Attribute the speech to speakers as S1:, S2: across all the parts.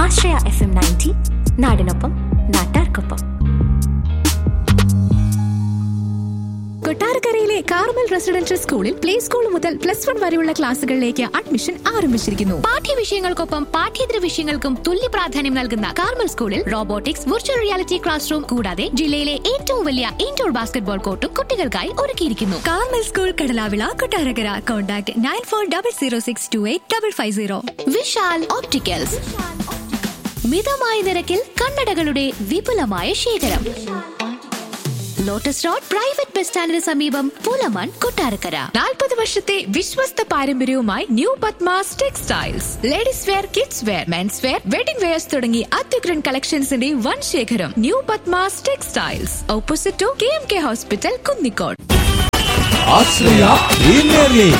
S1: ആശ്രയ F M ninety നാടിനൊപ്പം നാട്ടാർക്കൊപ്പം
S2: കൊട്ടാരക്കരയിലെ കാർമൽ റെസിഡൻഷ്യൽ സ്കൂളിൽ പ്ലേ സ്കൂൾ മുതൽ പ്ലസ് വൺ വരെയുള്ള ക്ലാസുകളിലേക്ക് അഡ്മിഷൻ ആരംഭിച്ചിരിക്കുന്നു
S3: പാഠ്യവിഷയങ്ങൾക്കൊപ്പം പാഠ്യേതര വിഷയങ്ങൾക്കും തുല്യ പ്രാധാന്യം നൽകുന്ന കാർമൽ സ്കൂളിൽ robotics virtual reality class room കൂടാതെ ജില്ലയിലെ ഏറ്റവും വലിയ ഇൻഡോർ ബാസ്കറ്റ്ബോൾ കോർട്ടും കുട്ടികൾക്കായി ഒരുക്കിയിരിക്കുന്നു
S2: Carmel school Kadalavila Kottarakkara contact nine four double zero six two eight double five zero
S3: Vishal opticals മിതമായ നിരക്കിൽ കണ്ണടകളുടെ വിപുലമായ ശേഖരം ലോട്ടസ് റോഡ് പ്രൈവറ്റ് ബസ് സ്റ്റാൻഡിന് സമീപം പൂലമാൻ കൊട്ടാരക്കര
S2: നാൽപ്പത് വർഷത്തെ വിശ്വസ്ത പാരമ്പര്യവുമായി new Padmas textiles ladies wear kids wear men's wear wedding wears തുടങ്ങി അത്യുഗ്രൻ കളക്ഷൻസിന്റെ വൻ ശേഖരം new Padmas textiles opposite to K M K hospital Kunnicode
S4: Ashraya premier league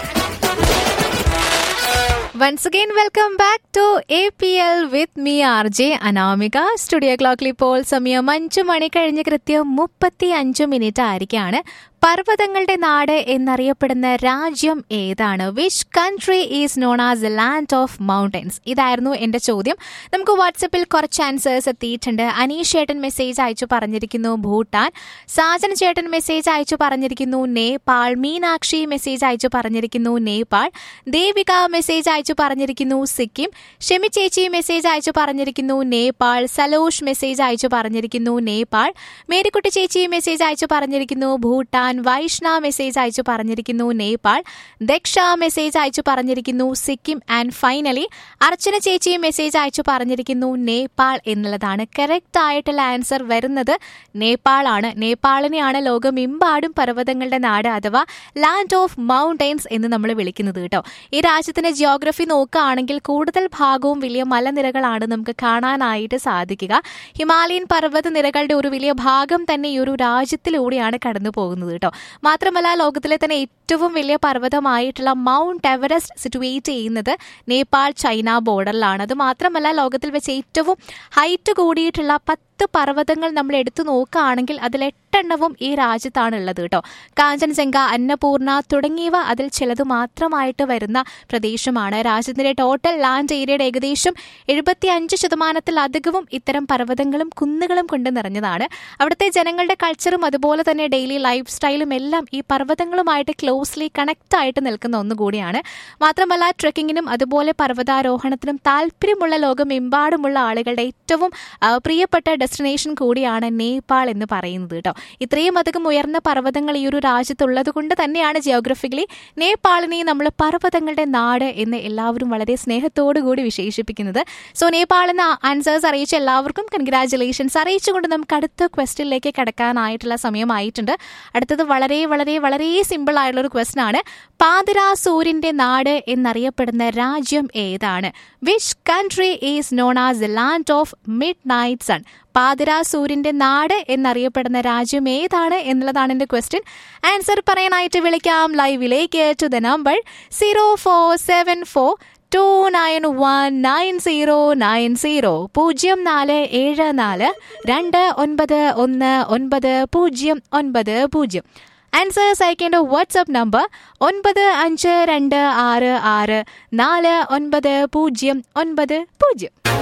S5: once again welcome back to A P L with me R J Anamika studio ക്ലോക്കിൽ ഇപ്പോൾ സമയം അഞ്ചു മണി കഴിഞ്ഞ് കൃത്യം മുപ്പത്തി അഞ്ച് മിനിറ്റ് ആയിരിക്കാണ് പർവ്വതങ്ങളുടെ നാട് എന്നറിയപ്പെടുന്ന രാജ്യം ഏതാണ് which country is known as a land of mountains ഇതായിരുന്നു എന്റെ ചോദ്യം നമുക്ക് വാട്സപ്പിൽ കുറച്ച് ആൻസേഴ്സ് എത്തിയിട്ടുണ്ട് അനീഷ് ചേട്ടൻ മെസ്സേജ് അയച്ചു പറഞ്ഞിരിക്കുന്നു ഭൂട്ടാൻ സാജൻ ചേട്ടൻ മെസ്സേജ് അയച്ചു പറഞ്ഞിരിക്കുന്നു നേപ്പാൾ മീനാക്ഷി മെസ്സേജ് അയച്ചു പറഞ്ഞിരിക്കുന്നു നേപ്പാൾ ദേവിക മെസ്സേജ് അയച്ചു പറഞ്ഞിരിക്കുന്നു സിക്കിം ഷെമി ചേച്ചി മെസ്സേജ് അയച്ചു പറഞ്ഞിരിക്കുന്നു നേപ്പാൾ സലോഷ് മെസ്സേജ് അയച്ചു പറഞ്ഞിരിക്കുന്നു നേപ്പാൾ മേരിക്കുട്ടി ചേച്ചി മെസ്സേജ് അയച്ചു പറഞ്ഞിരിക്കുന്നു ഭൂട്ടാൻ വൈഷ്ണ മെസ്സേജ് അയച്ചു പറഞ്ഞിരിക്കുന്നു നേപ്പാൾ ദക്ഷ മെസ്സേജ് അയച്ചു പറഞ്ഞിരിക്കുന്നു സിക്കിം ആൻഡ് ഫൈനലി അർച്ചന ചേച്ചി മെസ്സേജ് അയച്ചു പറഞ്ഞിരിക്കുന്നു നേപ്പാൾ എന്നുള്ളതാണ് കറക്റ്റ് ആയിട്ടുള്ള ആൻസർ വരുന്നത് നേപ്പാൾ ആണ് നേപ്പാളിനെയാണ് ലോകമെമ്പാടും പർവ്വതങ്ങളുടെ നാട് അഥവാ ലാൻഡ് ഓഫ് മൗണ്ടെയിൻസ് എന്ന് നമ്മൾ വിളിക്കുന്നത് കേട്ടോ ഈ രാജ്യത്തിന്റെ ജിയോഗ്രഫി നോക്കുകയാണെങ്കിൽ കൂടുതൽ ഭാഗവും വലിയ മലനിരകളാണ് നമുക്ക് കാണാനായിട്ട് സാധിക്കുക ഹിമാലയൻ പർവ്വത നിരകളുടെ ഒരു വലിയ ഭാഗം തന്നെ ഈ ഒരു രാജ്യത്തിലൂടെയാണ് കടന്നു പോകുന്നത് കേട്ടോ മാത്രമല്ല ലോകത്തിലെ തന്നെ ഏറ്റവും വലിയ പർവ്വതമായിട്ടുള്ള മൗണ്ട് എവറസ്റ്റ് സിറ്റുവേറ്റ് ചെയ്യുന്നത് നേപ്പാൾ ചൈന ബോർഡറിലാണ് അത് മാത്രമല്ല ലോകത്തിൽ വെച്ച് ഏറ്റവും ഹൈറ്റ് കൂടിയിട്ടുള്ള പത്ത് പർവ്വതങ്ങൾ നമ്മൾ എടുത്തു നോക്കുകയാണെങ്കിൽ അതിൽ എട്ടെണ്ണവും ഈ രാജ്യത്താണ് ഉള്ളത് കേട്ടോ കാഞ്ചൻജംഗ അന്നപൂർണ തുടങ്ങിയവ അതിൽ ചിലത് മാത്രമായിട്ട് വരുന്ന പ്രദേശമാണ് രാജ്യത്തിന്റെ ടോട്ടൽ ലാൻഡ് ഏരിയയുടെ ഏകദേശം എഴുപത്തി അഞ്ച് ശതമാനത്തിലധികവും ഇത്തരം പർവ്വതങ്ങളും കുന്നുകളും കൊണ്ട് നിറഞ്ഞതാണ് അവിടുത്തെ ജനങ്ങളുടെ കൾച്ചറും അതുപോലെ തന്നെ ഡെയിലി ലൈഫ് സ്റ്റൈലും എല്ലാം ഈ പർവ്വതങ്ങളുമായിട്ട് ക്ലോസ്ലി കണക്ട് ആയിട്ട് നിൽക്കുന്ന ഒന്നുകൂടിയാണ് മാത്രമല്ല ട്രെക്കിങ്ങിനും അതുപോലെ പർവ്വതാരോഹണത്തിനും താല്പര്യമുള്ള ലോകമെമ്പാടുമുള്ള ആളുകളുടെ ഏറ്റവും ആ, പ്രിയപ്പെട്ട ഡെസ്റ്റിനേഷൻ കൂടിയാണ് നേപ്പാൾ എന്ന് പറയുന്നത് കേട്ടോ ഇത്രയും അധികം ഉയർന്ന പർവ്വതങ്ങൾ ഈ ഒരു രാജ്യത്തുള്ളത് കൊണ്ട് തന്നെയാണ് ജിയോഗ്രഫിക്കലി നേപ്പാളിനെ നമ്മൾ പർവ്വതങ്ങളുടെ നാട് എന്ന് എല്ലാവരും വളരെ സ്നേഹത്തോടു കൂടി വിശേഷിപ്പിക്കുന്നത് സോ നേപ്പാൾ എന്ന ആൻസേഴ്സ് അറിയിച്ച എല്ലാവർക്കും കൺഗ്രാറ്റുലേഷൻസ് അറിയിച്ചുകൊണ്ട് നമുക്ക് അടുത്ത ക്വസ്റ്റ്യനിലേക്ക് കടക്കാനായിട്ടുള്ള സമയമായിട്ടുണ്ട് അടുത്തത് വളരെ വളരെ വളരെ സിമ്പിൾ ആയിട്ടുള്ള ഒരു ക്വസ്റ്റ്യൻ ആണ് പാതിരാ സൂര്യന്റെ നാട് എന്നറിയപ്പെടുന്ന രാജ്യം ഏതാണ് which country is known as the land of midnight sun പാതിരാ സൂര്യന്റെ നാട് എന്നറിയപ്പെടുന്ന രാജ്യം ഏതാണ് എന്നുള്ളതാണ് എന്റെ ക്വസ്റ്റ്യൻ ആൻസർ പറയാനായിട്ട് വിളിക്കാം ലൈവിലേക്ക് to the number zero four seven four two nine one nine zero nine zero പൂജ്യം നാല് ഏഴ് നാല് രണ്ട് ഒൻപത് ഒന്ന് ഒൻപത് പൂജ്യം ഒൻപത് പൂജ്യം ആൻസേഴ്സ് അയക്കേണ്ട വാട്സ്ആപ്പ് നമ്പർ ഒൻപത് അഞ്ച് രണ്ട് ആറ് ആറ് നാല് ഒൻപത് പൂജ്യം ഒൻപത് പൂജ്യം